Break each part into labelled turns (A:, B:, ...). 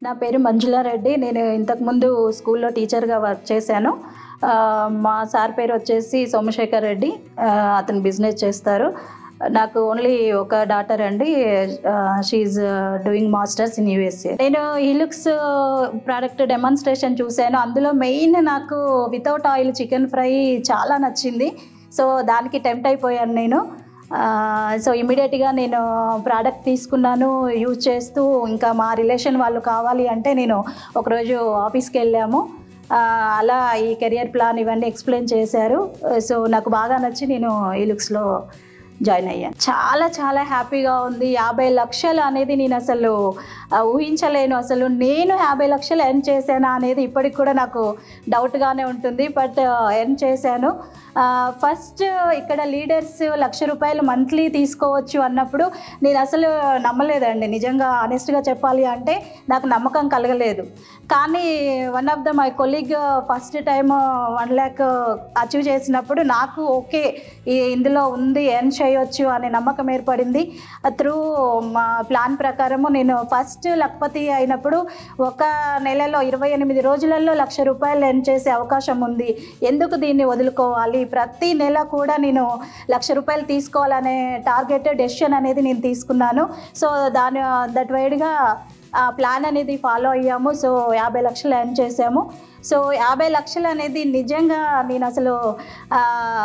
A: నా పేరు మంజులారెడ్డి నేను ఇంతకుముందు స్కూల్లో టీచర్గా వర్క్ చేశాను ఆ, మా సార్ పేరు వచ్చేసి సోమశేఖర్ రెడ్డి ఆ, అతను బిజినెస్ చేస్తారు నాకు ఓన్లీ ఒక డాటర్ అండి she's doing masters in USA నేను హిలుక్స్ ప్రోడక్ట్ డెమాన్స్ట్రేషన్ చూశాను అందులో మెయిన్ నాకు వితౌట్ ఆయిల్ చికెన్ ఫ్రై చాలా నచ్చింది సో దానికి టెంప్ట్ అయిపోయాను నేను సో ఇమీడియట్గా నేను ప్రోడక్ట్ తీసుకున్నాను యూజ్ చేస్తూ ఇంకా మా రిలేషన్ వాళ్ళు కావాలి అంటే నేను ఒకరోజు ఆఫీస్కి వెళ్ళాము ఆ, అలా ఈ కెరియర్ ప్లాన్ ఇవన్నీ ఎక్స్ప్లెయిన్ చేశారు సో నాకు బాగా నచ్చి నేను ఈ లుక్స్లో జాయిన్ అయ్యాను చాలా చాలా హ్యాపీగా ఉంది యాభై లక్షలు అనేది నేను అసలు ఆ, ఊహించలేను అసలు నేను యాభై లక్షలు ఎర్న్ చేశానా అనేది ఇప్పటికి కూడా నాకు డౌట్గానే ఉంటుంది బట్ ఎర్న్ చేశాను ఫస్ట్ ఇక్కడ లీడర్స్ లక్ష రూపాయలు మంత్లీ తీసుకోవచ్చు అన్నప్పుడు నేను అసలు నమ్మలేదండి నిజంగా ఆనెస్ట్గా చెప్పాలి అంటే నాకు నమ్మకం కలగలేదు కానీ one of the my colleague first time one lakh achieve చేసినప్పుడు నాకు ఓకే ఇందులో ఉంది ఎర్న్ చేయొచ్చు అనే నమ్మకం ఏర్పడింది త్రూ మా ప్లాన్ ప్రకారము నేను ఫస్ట్ లక్పతి అయినప్పుడు ఒక నెలలో ఇరవై ఎనిమిది రోజులలో లక్ష రూపాయలు ఎర్న్ చేసే అవకాశం ఉంది ఎందుకు దీన్ని వదులుకోవాలి ప్రతి నెల కూడా నేను లక్ష రూపాయలు తీసుకోవాలనే టార్గెట్ డెసిషన్ అనేది నేను తీసుకున్నాను సో దాని దట్ వైడ్గా ఆ ప్లాన్ అనేది ఫాలో అయ్యాము సో యాభై లక్షలు ఎర్న్ చేసాము సో యాభై లక్షలు అనేది నిజంగా నేను అసలు ఆ,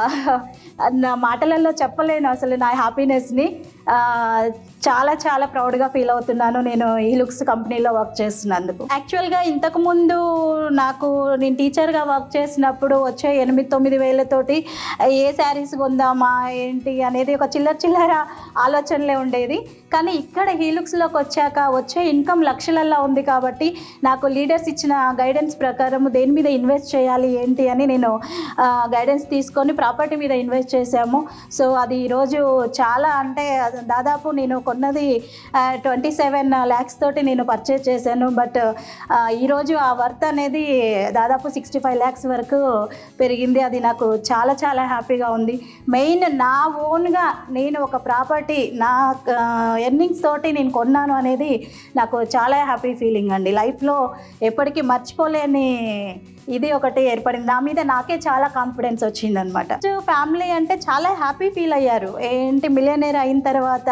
A: నా మాటలలో చెప్పలేను అసలు నా హ్యాపీనెస్ని ఆ, చాలా చాలా ప్రౌడ్గా ఫీల్ అవుతున్నాను నేను ఈ లుక్స్ కంపెనీలో వర్క్ చేస్తున్నందుకు యాక్చువల్గా ఇంతకుముందు నాకు నేను టీచర్గా వర్క్ చేసినప్పుడు వచ్చే ఎనిమిది తొమ్మిది వేలతోటి ఏ శారీస్ కొందామా ఏంటి అనేది ఒక చిల్లర చిల్లర ఆలోచనలే ఉండేది కానీ ఇక్కడ హీలుక్స్లోకి వచ్చాక వచ్చే ఇన్కమ్ లక్షలల్లో ఉంది కాబట్టి నాకు లీడర్స్ ఇచ్చిన గైడెన్స్ ప్రకారం దేని మీద ఇన్వెస్ట్ చేయాలి ఏంటి అని నేను గైడెన్స్ తీసుకొని ప్రాపర్టీ మీద ఇన్వెస్ట్ చేశాము సో అది ఈరోజు చాలా అంటే దాదాపు నేను కొన్నది ట్వంటీ సెవెన్ ల్యాక్స్ తోటి నేను పర్చేజ్ చేశాను బట్ ఈరోజు ఆ వర్త్ అనేది దాదాపు సిక్స్టీ ఫైవ్ ల్యాక్స్ వరకు పెరిగింది అది నాకు చాలా చాలా హ్యాపీగా ఉంది మెయిన్ నా ఓన్గా నేను ఒక ప్రాపర్టీ నా ఎర్నింగ్స్ తోటి నేను కొన్నాను అనేది నాకు చాలా హ్యాపీ ఫీలింగ్ అండి లైఫ్లో ఎప్పటికీ మర్చిపోలేని ఇది ఒకటి ఏర్పడింది నా మీద నాకే చాలా కాన్ఫిడెన్స్ వచ్చిందనమాట ఫ్యామిలీ అంటే చాలా హ్యాపీ ఫీల్ అయ్యారు ఏంటి మిలియనేర్ అయిన తర్వాత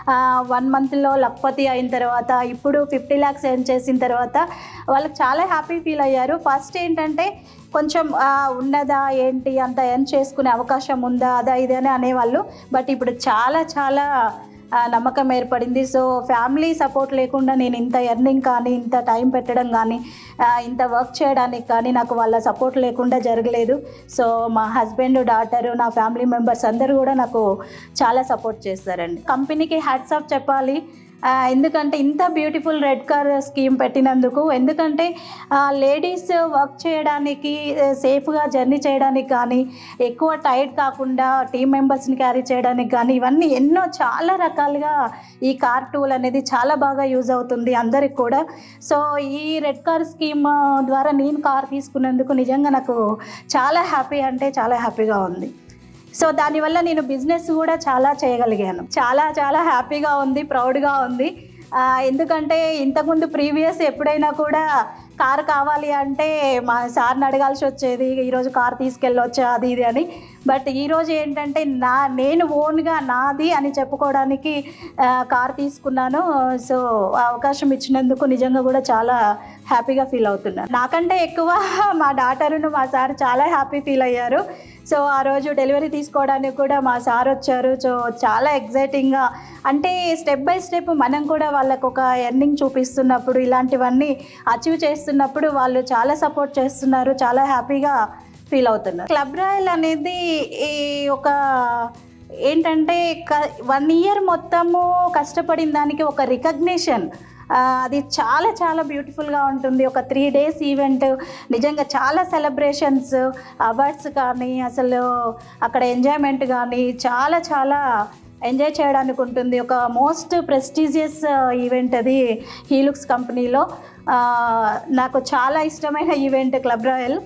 A: వన్ మంత్లో లక్పతి అయిన తర్వాత ఇప్పుడు ఫిఫ్టీ ల్యాక్స్ ఎర్న్ చేసిన తర్వాత వాళ్ళకి చాలా హ్యాపీ ఫీల్ అయ్యారు ఫస్ట్ ఏంటంటే కొంచెం ఆ, ఉన్నదా ఏంటి అంత ఎర్న్ చేసుకునే అవకాశం ఉందా అదా ఇది అని అనేవాళ్ళు బట్ ఇప్పుడు చాలా చాలా ఆ, నమ్మకం ఏర్పడింది సో ఫ్యామిలీ సపోర్ట్ లేకుండా నేను ఇంత ఎర్నింగ్ కానీ ఇంత టైం పెట్టడం కానీ ఆ, ఇంత వర్క్ చేయడానికి కానీ నాకు వాళ్ళ సపోర్ట్ లేకుండా జరగలేదు సో మా హస్బెండ్ డాటర్ నా ఫ్యామిలీ మెంబర్స్ అందరూ కూడా నాకు చాలా సపోర్ట్ చేస్తారండి కంపెనీకి హ్యాట్స్ ఆఫ్ చెప్పాలి ఆ, ఎందుకంటే ఇంత బ్యూటిఫుల్ రెడ్ కార్ స్కీమ్ పెట్టినందుకు ఎందుకంటే లేడీస్ వర్క్ చేయడానికి సేఫ్గా జర్నీ చేయడానికి కానీ ఎక్కువ టైట్ కాకుండా టీం మెంబర్స్ని క్యారీ చేయడానికి కానీ ఇవన్నీ ఎన్నో చాలా రకాలుగా ఈ కార్ టూల్ అనేది చాలా బాగా యూజ్ అవుతుంది అందరికి కూడా సో ఈ రెడ్ కార్ స్కీమ్ ద్వారా నేను కార్ తీసుకున్నందుకు నిజంగా నాకు చాలా హ్యాపీ అంటే చాలా హ్యాపీగా ఉంది సో దానివల్ల నేను బిజినెస్ కూడా చాలా చేయగలిగాను చాలా చాలా హ్యాపీగా ఉంది ప్రౌడ్గా ఉంది ఆ, ఎందుకంటే ఇంతకుముందు ప్రీవియస్ ఎప్పుడైనా కూడా కార్ కావాలి అంటే మా సార్ని అడగాల్సి వచ్చేది ఈరోజు కార్ తీసుకెళ్ళొచ్చా అది ఇది అని బట్ ఈరోజు ఏంటంటే నా నేను ఓన్గా నాది అని చెప్పుకోవడానికి ఆ, కార్ తీసుకున్నాను సో ఆ అవకాశం ఇచ్చినందుకు నిజంగా కూడా చాలా హ్యాపీగా ఫీల్ అవుతున్నాను నాకంటే ఎక్కువ మా డాటరును మా సార్ చాలా హ్యాపీ ఫీల్ అయ్యారు సో ఆ రోజు డెలివరీ తీసుకోవడానికి కూడా మా సార్ వచ్చారు సో చాలా ఎగ్జైటింగ్గా అంటే స్టెప్ బై స్టెప్ మనం కూడా వాళ్ళకు ఒక ఎర్నింగ్ చూపిస్తున్నప్పుడు ఇలాంటివన్నీ అచీవ్ చేస్తున్నప్పుడు వాళ్ళు చాలా సపోర్ట్ చేస్తున్నారు చాలా హ్యాపీగా ఫీల్ అవుతున్నారు క్లబ్ రాయల్ అనేది ఈ ఒక ఏంటంటే వన్ ఇయర్ మొత్తము కష్టపడిన దానికి ఒక రికగ్నిషన్ అది చాలా చాలా బ్యూటిఫుల్గా ఉంటుంది ఒక త్రీ డేస్ ఈవెంట్ నిజంగా చాలా సెలబ్రేషన్స్ అవార్డ్స్ కానీ అసలు అక్కడ ఎంజాయ్మెంట్ కానీ చాలా చాలా ఎంజాయ్ చేయడానికి ఉంటుంది ఒక మోస్ట్ ప్రెస్టీజియస్ ఈవెంట్ అది హీలుక్స్ కంపెనీలో ఆ, నాకు చాలా ఇష్టమైన ఈవెంట్ క్లబ్ రాయల్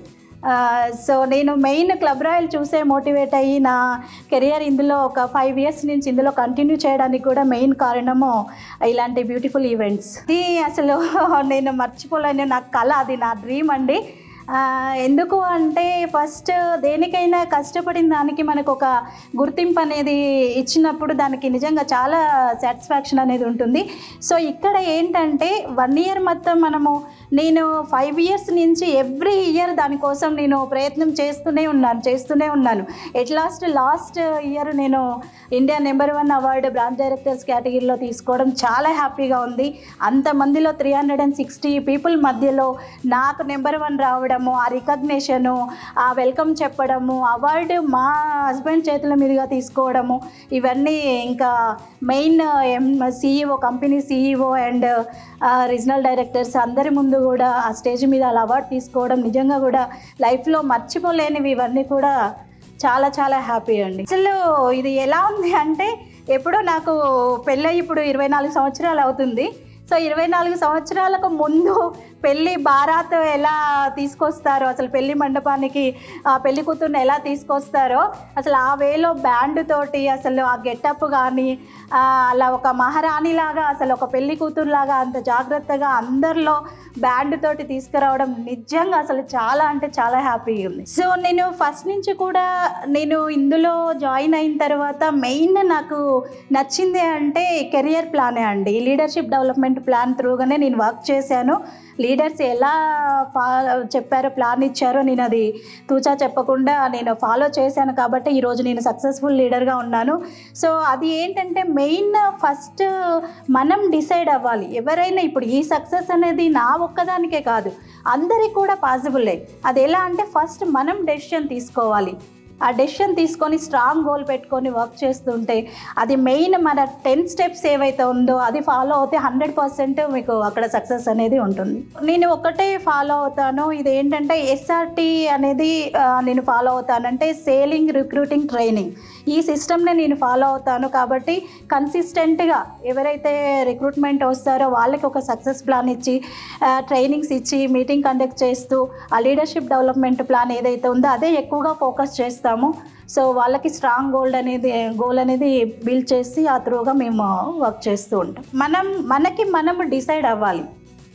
A: సో నేను మెయిన్ క్లబ్ రాయల్ చూసే మోటివేట్ అయ్యి నా కెరియర్ ఇందులో ఒక ఫైవ్ ఇయర్స్ నుంచి ఇందులో కంటిన్యూ చేయడానికి కూడా మెయిన్ కారణము ఇలాంటి బ్యూటిఫుల్ ఈవెంట్స్ ఇది అసలు నేను మర్చిపోలేను నా కళ అది నా డ్రీమ్ అండి ఆ, ఎందుకు అంటే ఫస్ట్ దేనికైనా కష్టపడిన దానికి మనకు ఒక గుర్తింపు అనేది ఇచ్చినప్పుడు దానికి నిజంగా చాలా సాటిస్ఫాక్షన్ అనేది ఉంటుంది సో ఇక్కడ ఏంటంటే వన్ ఇయర్ మొత్తం మనము నేను ఫైవ్ ఇయర్స్ నుంచి ఎవ్రీ ఇయర్ దానికోసం నేను ప్రయత్నం చేస్తూనే ఉన్నాను చేస్తూనే ఉన్నాను ఎట్ లాస్ట్ లాస్ట్ ఇయర్ నేను India number one award branch directors కేటగిరీలో తీసుకోవడం చాలా హ్యాపీగా ఉంది అంతమందిలో three hundred and sixty people మధ్యలో నాకు నెంబర్ వన్ రావడము ఆ రికగ్నిషను ఆ వెల్కమ్ చెప్పడము అవార్డు మా హస్బెండ్ చేతుల మీదుగా తీసుకోవడము ఇవన్నీ ఇంకా main M CEO company CEO and regional directors అందరి ముందు కూడా ఆ స్టేజ్ మీద అలా అవార్డు తీసుకోవడం నిజంగా కూడా లైఫ్లో మర్చిపోలేనివి ఇవన్నీ కూడా చాలా చాలా హ్యాపీ అండి అసలు ఇది ఎలా ఉంది అంటే ఎప్పుడో నాకు పెళ్ళయి ఇప్పుడు ఇరవై నాలుగు సంవత్సరాలు అవుతుంది సో ఇరవై నాలుగు సంవత్సరాలకు ముందు పెళ్లి బారాత్ ఎలా తీసుకొస్తారో అసలు పెళ్లి మండపానికి ఆ పెళ్లి కూతుర్ని ఎలా తీసుకొస్తారో అసలు ఆ వేలో బ్యాండ్ తోటి అసలు ఆ గెటప్ కానీ అలా ఒక మహారాణిలాగా అసలు ఒక పెళ్లి కూతురులాగా అంత జాగ్రత్తగా అందరిలో బ్యాండ్ తోటి తీసుకురావడం నిజంగా అసలు చాలా అంటే చాలా హ్యాపీగా ఉంది సో నేను ఫస్ట్ నుంచి కూడా నేను ఇందులో జాయిన్ అయిన తర్వాత మెయిన్ నాకు నచ్చింది అంటే కెరియర్ ప్లానే అండి లీడర్షిప్ డెవలప్మెంట్ ప్లాన్ త్రూగానే నేను వర్క్ చేశాను లీడర్స్ ఎలా ఫా చెప్పారో ప్లాన్ ఇచ్చారో నేను అది తూచా చెప్పకుండా నేను ఫాలో చేశాను కాబట్టి ఈరోజు నేను సక్సెస్ఫుల్ లీడర్గా ఉన్నాను సో అది ఏంటంటే మెయిన్ ఫస్ట్ మనం డిసైడ్ అవ్వాలి ఎవరైనా ఇప్పుడు ఈ సక్సెస్ అనేది నా ఒక్కదానికే కాదు అందరికి కూడా పాసిబులే అది ఎలా అంటే ఫస్ట్ మనం డెసిషన్ తీసుకోవాలి ఆ డెసిషన్ తీసుకొని స్ట్రాంగ్ గోల్ పెట్టుకొని వర్క్ చేస్తుంటే అది మెయిన్ మన టెన్ స్టెప్స్ ఏవైతే ఉందో అది ఫాలో అవుతే హండ్రెడ్ పర్సెంట్ మీకు అక్కడ సక్సెస్ అనేది ఉంటుంది నేను ఒకటే ఫాలో అవుతాను ఇది ఏంటంటే ఎస్ఆర్టీ అనేది ఆ, నేను ఫాలో అవుతాను అంటే సేలింగ్ రిక్రూటింగ్ ట్రైనింగ్ ఈ సిస్టమ్ని నేను ఫాలో అవుతాను కాబట్టి కన్సిస్టెంట్గా ఎవరైతే రిక్రూట్మెంట్ వస్తారో వాళ్ళకి ఒక సక్సెస్ ప్లాన్ ఇచ్చి ట్రైనింగ్స్ ఇచ్చి మీటింగ్ కండక్ట్ చేస్తూ ఆ లీడర్షిప్ డెవలప్మెంట్ ప్లాన్ ఏదైతే ఉందో అదే ఎక్కువగా ఫోకస్ చేస్తాము సో వాళ్ళకి స్ట్రాంగ్ గోల్డ్ అనేది గోల్ అనేది బిల్డ్ చేసి ఆ త్రూగా మేము వర్క్ చేస్తూ ఉంటాం మనం మనకి మనం డిసైడ్ అవ్వాలి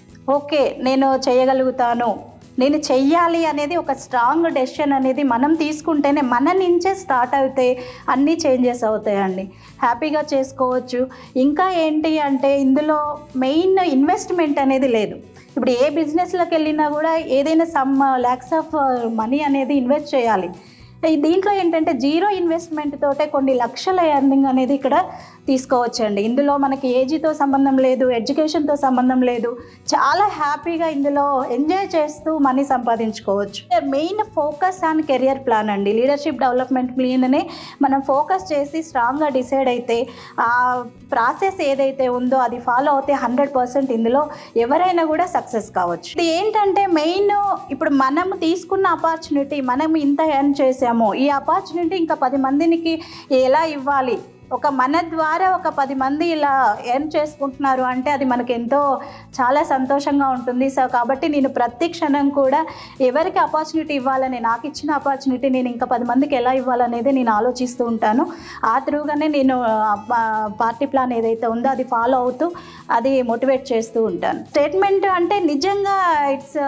A: ఓకే నేను చేయగలుగుతాను నేను చెయ్యాలి అనేది ఒక స్ట్రాంగ్ డెసిషన్ అనేది మనం తీసుకుంటేనే మన నుంచే స్టార్ట్ అవుతే అన్నీ చేంజెస్ అవుతాయండి హ్యాపీగా చేసుకోవచ్చు ఇంకా ఏంటి అంటే ఇందులో మెయిన్ ఇన్వెస్ట్మెంట్ అనేది లేదు ఇప్పుడు ఏ బిజినెస్లోకి వెళ్ళినా కూడా ఏదైనా సమ్ ల్యాక్స్ ఆఫ్ మనీ అనేది ఇన్వెస్ట్ చేయాలి ఈ దీంట్లో ఏంటంటే జీరో ఇన్వెస్ట్మెంట్ తోటే కొన్ని లక్షల ఎర్నింగ్ అనేది ఇక్కడ తీసుకోవచ్చండి ఇందులో మనకి ఏజీతో సంబంధం లేదు ఎడ్యుకేషన్తో సంబంధం లేదు చాలా హ్యాపీగా ఇందులో ఎంజాయ్ చేస్తూ మనీ సంపాదించుకోవచ్చు main focus on career plan అండి లీడర్షిప్ డెవలప్మెంట్ ప్లాన్నే మనం ఫోకస్ చేసి స్ట్రాంగ్గా డిసైడ్ అయితే ఆ ప్రాసెస్ ఏదైతే ఉందో అది ఫాలో అవుతే హండ్రెడ్ పర్సెంట్ ఇందులో ఎవరైనా కూడా సక్సెస్ కావచ్చు ఇది ఏంటంటే మెయిన్ ఇప్పుడు మనం తీసుకున్న ఆపర్చునిటీ మనం ఇంత ఎర్న్ చేసాము ఈ ఆపర్చునిటీ ఇంకా పది మందికి ఎలా ఇవ్వాలి ఒక మన ద్వారా ఒక పది మంది ఇలా ఎర్న్ చేసుకుంటున్నారు అంటే అది మనకి ఎంతో చాలా సంతోషంగా ఉంటుంది సో కాబట్టి నేను ప్రతి క్షణం కూడా ఎవరికి ఆపర్చునిటీ ఇవ్వాలని నాకు ఇచ్చిన ఆపర్చునిటీ నేను ఇంకా పది మందికి ఎలా ఇవ్వాలనేది నేను ఆలోచిస్తూ ఉంటాను ఆ త్రూగానే నేను పార్టీ ప్లాన్ ఏదైతే ఉందో అది ఫాలో అవుతూ అది మోటివేట్ చేస్తూ ఉంటాను స్టేట్మెంట్ అంటే నిజంగా ఇట్స్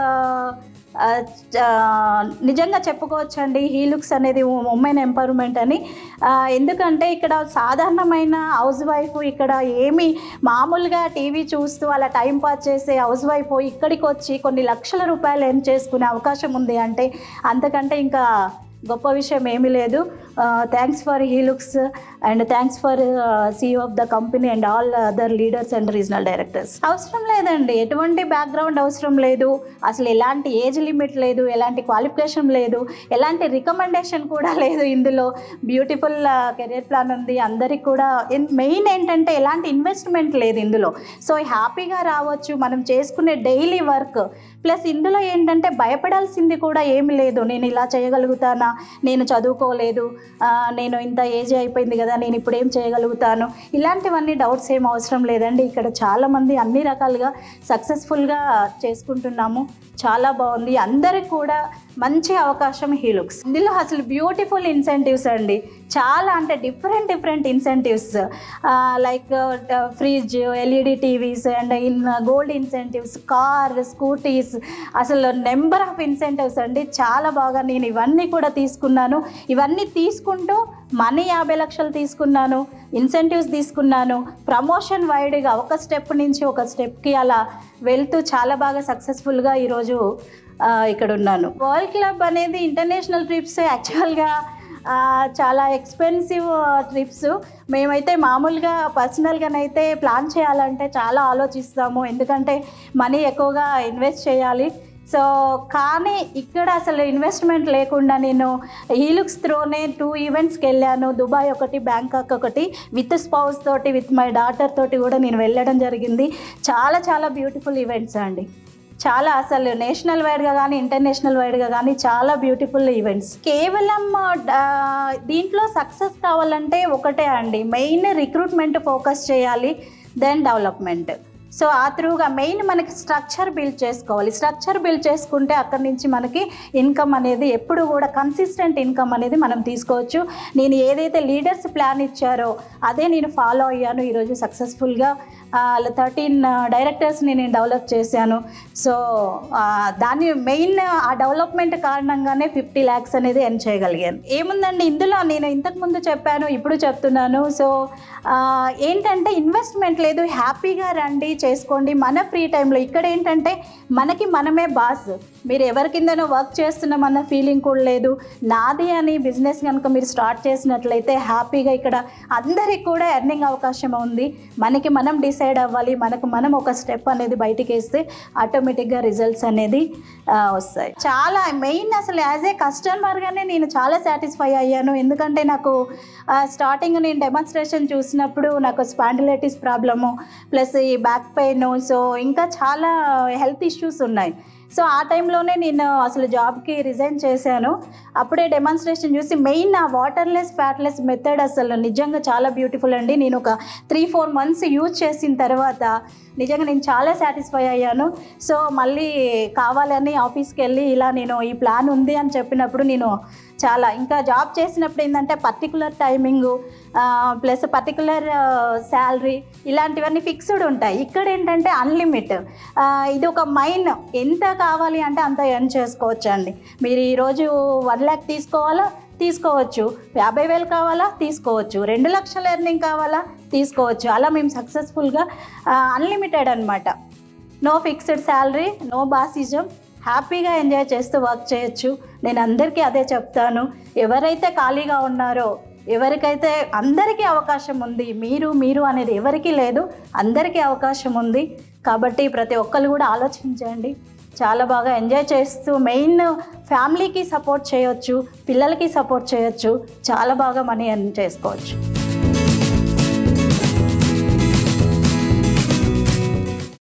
A: ఆ, ఆ, నిజంగా చెప్పుకోవచ్చండి హీ లుక్స్ అనేది ఉమెన్ ఎంపవర్మెంట్ అని ఆ, ఎందుకంటే ఇక్కడ సాధారణమైన హౌస్ వైఫ్ ఇక్కడ ఏమి మామూలుగా టీవీ చూస్తూ అలా టైం పాస్ చేసే హౌస్ వైఫ్ ఇక్కడికి వచ్చి కొన్ని లక్షల రూపాయలు ఎర్న్ చేసుకునే అవకాశం ఉంది అంటే అంతకంటే ఇంకా గొప్ప విషయం ఏమీ లేదు thanks for Hilux and thanks for CEO of the company and all other leaders and regional directors అవసరం లేదండి ఎటువంటి బ్యాక్గ్రౌండ్ అవసరం లేదు అసలు ఎలాంటి ఏజ్ లిమిట్ లేదు ఎలాంటి క్వాలిఫికేషన్ లేదు ఎలాంటి రికమెండేషన్ కూడా లేదు ఇందులో బ్యూటిఫుల్ కెరియర్ ప్లాన్ ఉంది అందరికి కూడా మెయిన్ ఏంటంటే ఎలాంటి ఇన్వెస్ట్మెంట్ లేదు ఇందులో సో హ్యాపీగా రావచ్చు మనం చేసుకునే డైలీ వర్క్ ప్లస్ ఇందులో ఏంటంటే భయపడాల్సింది కూడా ఏమి లేదు నేను ఇలా చేయగలుగుతానా నేను చదువుకోలేదు ఆ, నేను ఇంత ఏజ్ అయిపోయింది కదా నేను ఇప్పుడు ఏం చేయగలుగుతాను ఇలాంటివన్నీ డౌట్స్ ఏం అవసరం లేదండి ఇక్కడ చాలామంది అన్ని రకాలుగా సక్సెస్ఫుల్గా చేసుకుంటున్నాము చాలా బాగుంది అందరికి కూడా మంచి అవకాశం హీలుక్స్ ఇందులో అసలు బ్యూటిఫుల్ ఇన్సెంటివ్స్ అండి చాలా అంటే different different incentives like fridge LED TVs and in gold incentives car scooties అసలు నెంబర్ ఆఫ్ ఇన్సెంటివ్స్ అండి చాలా బాగా నేను ఇవన్నీ కూడా తీసుకున్నాను ఇవన్నీ తీసుకుంటూ మనీ యాభై లక్షలు తీసుకున్నాను ఇన్సెంటివ్స్ తీసుకున్నాను ప్రమోషన్ వైడ్గా ఒక స్టెప్ నుంచి ఒక స్టెప్కి అలా వెళ్తూ చాలా బాగా సక్సెస్ఫుల్గా ఈరోజు ఆ, ఇక్కడ ఉన్నాను వరల్డ్ క్లబ్ అనేది ఇంటర్నేషనల్ ట్రిప్స్ యాక్చువల్గా ఆ, చాలా ఎక్స్పెన్సివ్ ట్రిప్స్ మేమైతే మామూలుగా పర్సనల్గానైతే ప్లాన్ చేయాలంటే చాలా ఆలోచిస్తాము ఎందుకంటే మనీ ఎక్కువగా ఇన్వెస్ట్ చేయాలి సో కానీ ఇక్కడ అసలు ఇన్వెస్ట్మెంట్ లేకుండా నేను హీలుక్స్ త్రోనే టూ ఈవెంట్స్కి వెళ్ళాను దుబాయ్ ఒకటి బ్యాంకాక్ ఒకటి విత్ స్పౌస్ తోటి విత్ మై డాటర్ తోటి కూడా నేను వెళ్ళడం జరిగింది చాలా చాలా బ్యూటిఫుల్ ఈవెంట్స్ అండి చాలా అసలు నేషనల్ వైడ్గా కానీ ఇంటర్నేషనల్ వైడ్గా కానీ చాలా బ్యూటిఫుల్ ఈవెంట్స్ కేవలం ఆ, దీంట్లో సక్సెస్ కావాలంటే ఒకటే అండి మెయిన్ రిక్రూట్మెంట్ ఫోకస్ చేయాలి దెన్ డెవలప్మెంట్ సో ఆ త్రూగా మెయిన్ మనకి స్ట్రక్చర్ బిల్డ్ చేసుకోవాలి స్ట్రక్చర్ బిల్డ్ చేసుకుంటే అక్కడి నుంచి మనకి ఇన్కమ్ అనేది ఎప్పుడు కూడా కన్సిస్టెంట్ ఇన్కమ్ అనేది మనం తీసుకోవచ్చు నేను ఏదైతే లీడర్స్ ప్లాన్ ఇచ్చారో అదే నేను ఫాలో అయ్యాను ఈరోజు సక్సెస్ఫుల్గా థర్టీన్ డైరెక్టర్స్ని నేను డెవలప్ చేశాను సో ఆ, దాని మెయిన్ ఆ డెవలప్మెంట్ కారణంగానే ఫిఫ్టీ ల్యాక్స్ అనేది ఎర్న్ చేయగలిగాను ఏముందండి ఇందులో నేను ఇంతకుముందు చెప్పాను ఇప్పుడు చెప్తున్నాను సో ఆ, ఏంటంటే ఇన్వెస్ట్మెంట్ లేదు హ్యాపీగా రండి చేసుకోండి మన ఫ్రీ టైంలో ఇక్కడ ఏంటంటే మనకి మనమే బాస్ మీరు ఎవరి కిందనో వర్క్ చేస్తున్నామన్న ఫీలింగ్ కూడా లేదు నాది అని బిజినెస్ కనుక మీరు స్టార్ట్ చేసినట్లయితే హ్యాపీగా ఇక్కడ అందరికి కూడా ఎర్నింగ్ అవకాశం ఉంది మనకి మనం డిసైడ్ అవ్వాలి మనకు మనం ఒక స్టెప్ అనేది బయటికి వేస్తే ఆటోమేటిక్గా రిజల్ట్స్ అనేది ఆ, వస్తాయి చాలా మెయిన్ అసలు యాజ్ ఏ కస్టమర్గానే నేను చాలా సాటిస్ఫై అయ్యాను ఎందుకంటే నాకు స్టార్టింగ్ నేను డెమాన్స్ట్రేషన్ చూసినప్పుడు నాకు స్పాండిలైటిస్ ప్రాబ్లము ప్లస్ ఈ బ్యాక్ పెయిన్ సో ఇంకా చాలా హెల్త్ ఇష్యూస్ ఉన్నాయి సో ఆ టైంలోనే నేను అసలు జాబ్కి రిజైన్ చేశాను అప్పుడే డెమాన్స్ట్రేషన్ చూసి మెయిన్ ఆ వాటర్లెస్ ఫ్యాట్లెస్ మెథడ్ అసలు నిజంగా చాలా బ్యూటిఫుల్ అండి నేను ఒక త్రీ ఫోర్ మంత్స్ యూజ్ చేసిన తర్వాత నిజంగా నేను చాలా సాటిస్ఫై అయ్యాను సో మళ్ళీ కావాలని ఆఫీస్కి వెళ్ళి ఇలా నేను ఈ ప్లాన్ ఉంది అని చెప్పినప్పుడు నేను చాలా ఇంకా జాబ్ చేసినప్పుడు ఏంటంటే particular timing plus particular salary ఇలాంటివన్నీ ఫిక్స్డ్ ఉంటాయి ఇక్కడ ఏంటంటే అన్లిమిట్ ఇది ఒక మైన్ ఎంత కావాలి అంటే అంత ఎర్న్ చేసుకోవచ్చు అండి మీరు ఈరోజు వన్ ల్యాక్ తీసుకోవాలా తీసుకోవచ్చు యాభై వేలు కావాలా తీసుకోవచ్చు రెండు లక్షల ఎర్నింగ్ కావాలా తీసుకోవచ్చు అలా మేము సక్సెస్ఫుల్గా అన్లిమిటెడ్ అనమాట no fixed salary no bossism హ్యాపీగా ఎంజాయ్ చేస్తూ వర్క్ చేయొచ్చు నేను అందరికీ అదే చెప్తాను ఎవరైతే ఖాళీగా ఉన్నారో ఎవరికైతే అందరికీ అవకాశం ఉంది మీరు మీరు అనేది ఎవరికీ లేదు అందరికీ అవకాశం ఉంది కాబట్టి ప్రతి ఒక్కరు కూడా ఆలోచించండి చాలా బాగా ఎంజాయ్ చేస్తూ మెయిన్ ఫ్యామిలీకి సపోర్ట్ చేయొచ్చు పిల్లలకి సపోర్ట్ చేయొచ్చు చాలా బాగా మనీ ఎర్న్ చేసుకోవచ్చు